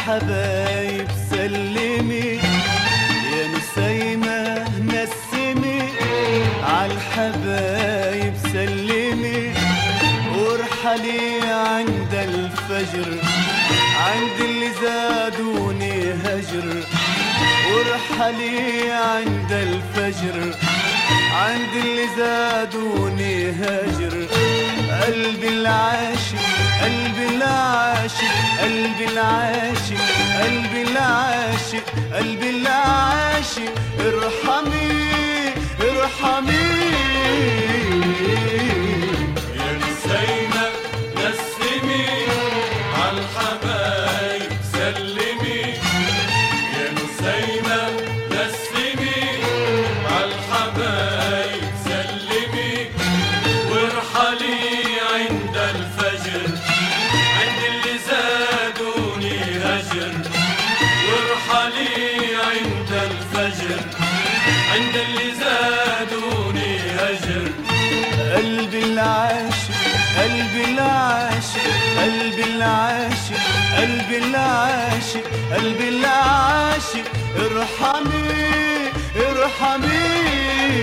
عالحبايب سلمي يا نسيمة نسمي عالحبايب سلمي وارحلي عند الفجر عند اللي زادوني هجر وارحلي عند الفجر عند اللي زادوني هجر قلبي العاشق قلبي العاشق قلبي العاشق قلبي العاشق قلبي العاشق ارحمي ارحمي يا نسيمة نسمي عالحبايب سلمي يا نسيمة نسمي عالحبايب سلمي وارحلي عند الفجر عند اللي زادوني هجر وارحلي عند الفجر عند اللي زادوني هجر قلبي العاشق قلبي العاشق قلبي العاشق قلبي العاشق قلبي العاشق ارحمي ارحمي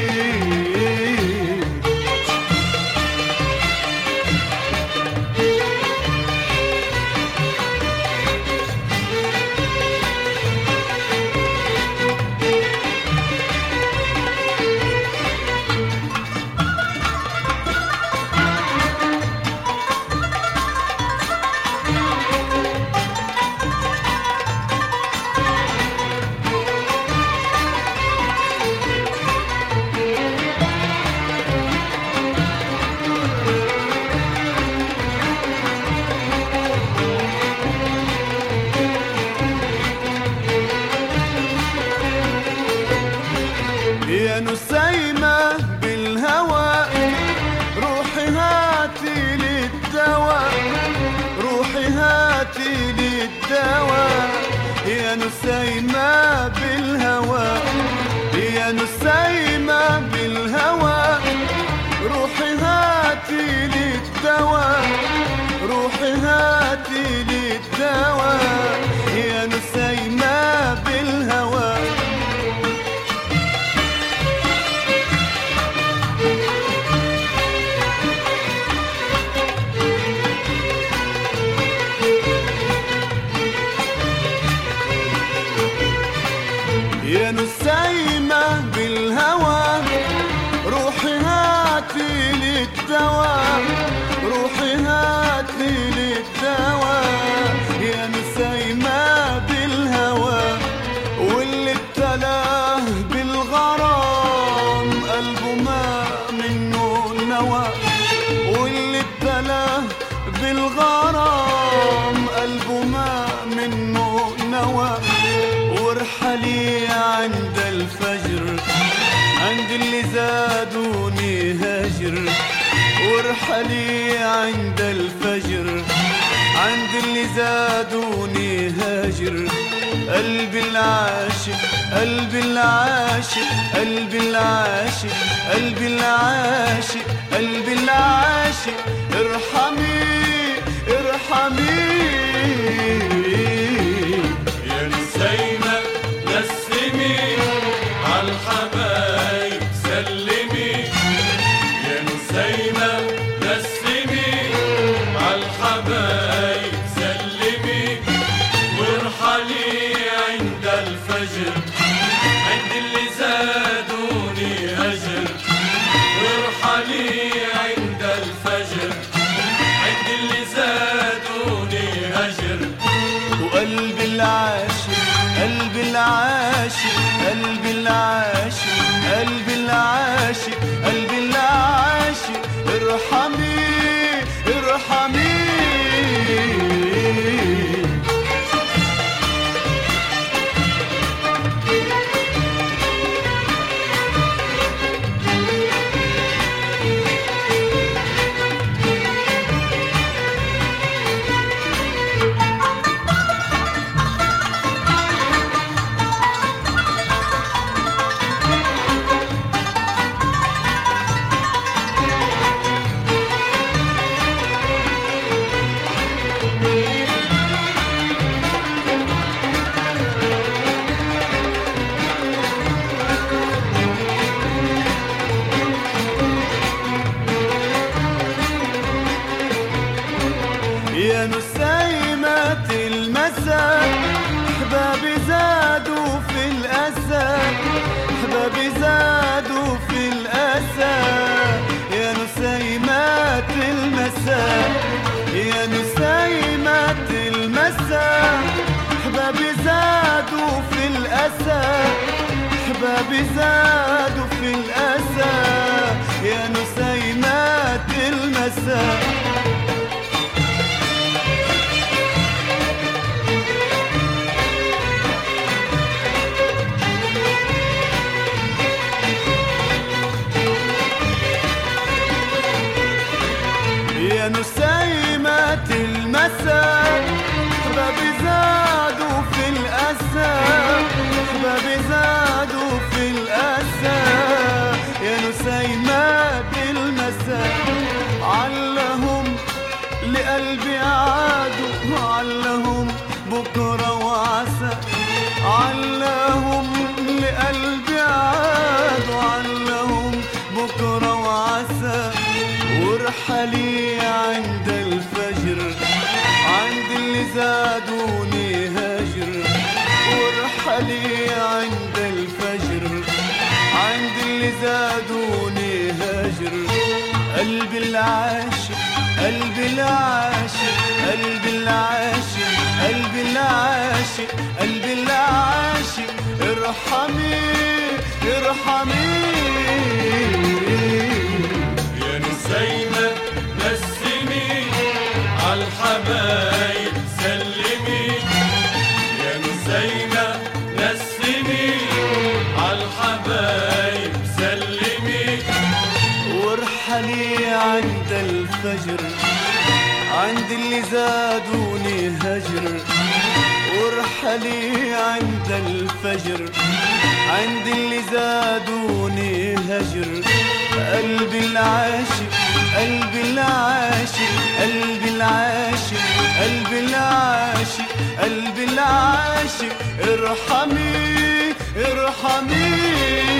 يا نسيمة بالهوى روحي هاتي للدواء روحي هاتي للدواء يا نسيمة بالهوى يا نسيمة بالهوى روحي هاتي للدواء روحي هاتي للدواء يا نسيمة بالهوى يا نسيمة بالهوى روحي هاتي للدواء روحي هاتي للدواء يا نسيمة بالهوى واللي ابتلاه بالغرام قلبه ما منه نوى واللي ابتلاه بالغرام قلبه ما منه نوى وارحلي عند الفجر عند اللي زادوني هجر وارحلي عند الفجر عند اللي زادوني هاجر قلبي العاشق قلبي العاشق قلبي العاشق قلبي العاشق قلبي العاشق ارحمي ارحمي يا نسيمة نسمي عالحبايب سلمي يا نسيمة نسمي عالحبايب سلمي وارحلي عند الفجر عند اللي زادوني هجر وارحلي عند الفجر عند اللي زادوني هجر وقلبي العاشق قلبي العاشق قلبي العاشق قلبي العاشق قلبي العاشق ارحمي ارحمي احبابي زادوا في الاسى يا نسيمات المساء يا نسيمات المساء احبابي زادوا في الاسى احبابي زادوا في الاسى يا نسيمات المساء يا نسيمات المساء احبابي زادوا في الاسى احبابي زادوا في الاسى يا نسيمات المساء علهم لقلبي عادوا علهم بكره وعسى علهم لقلبي عادوا علهم بكره وعسى ورحلي عند الفجر عند اللي زادوني هاجر ورحلي عند الفجر عند اللي زادوني هاجر قلبي العاشق قلبي العاشق قلبي العاشق قلبي العاشق قلبي العاشق ارحمي ارحمي يا نسيمة نسمي عالحبايب سلمي يا نسيمة نسمي عالحبايب سلمي وارحلي عند الفجر عند اللي زادوني هجر وارحلي عند الفجر عند اللي زادوني هجر قلبي العاشق قلبي العاشق قلبي العاشق قلبي العاشق قلبي العاشق ارحمي ارحمي